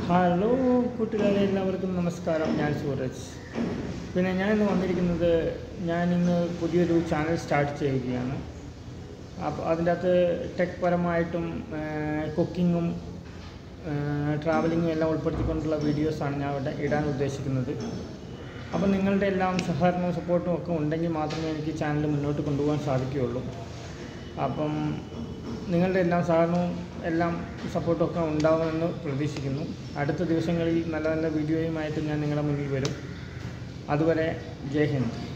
hello കൂട്ടുകാരെ എല്ലാവർക്കും നമസ്കാരം ഞാൻ സൂരജ് പിന്നെ ഞാൻ ഇന്ന് വന്നിരിക്കുന്നത് ഞാൻ ഇന്ന് പുതിയൊരു ചാനൽ സ്റ്റാർട്ട് ചെയ്യുകയാണ് അപ്പോൾ അതിൻ്റെ അകത്ത് ടെക് പരമായിട്ടും കുക്കിങ്ങും ട്രാവലിങ്ങും എല്ലാം ഉൾപ്പെടുത്തിക്കൊണ്ടുള്ള വീഡിയോസാണ് ഞാൻ ഇവിടെ ഇടാൻ ഉദ്ദേശിക്കുന്നത് അപ്പോൾ നിങ്ങളുടെ എല്ലാം സഹകരണവും സപ്പോർട്ടും ഒക്കെ ഉണ്ടെങ്കിൽ മാത്രമേ എനിക്ക് ചാനൽ മുന്നോട്ട് കൊണ്ടുപോകാൻ സാധിക്കുകയുള്ളൂ അപ്പം നിങ്ങളുടെ എല്ലാം സഹകരണവും എല്ലാം സപ്പോർട്ടും ഒക്കെ ഉണ്ടാവുമെന്ന് പ്രതീക്ഷിക്കുന്നു അടുത്ത ദിവസങ്ങളിൽ നല്ല നല്ല വീഡിയോയുമായിട്ട് ഞാൻ നിങ്ങളുടെ മുന്നിൽ വരും അതുവരെ ജയ് ഹിന്ദ്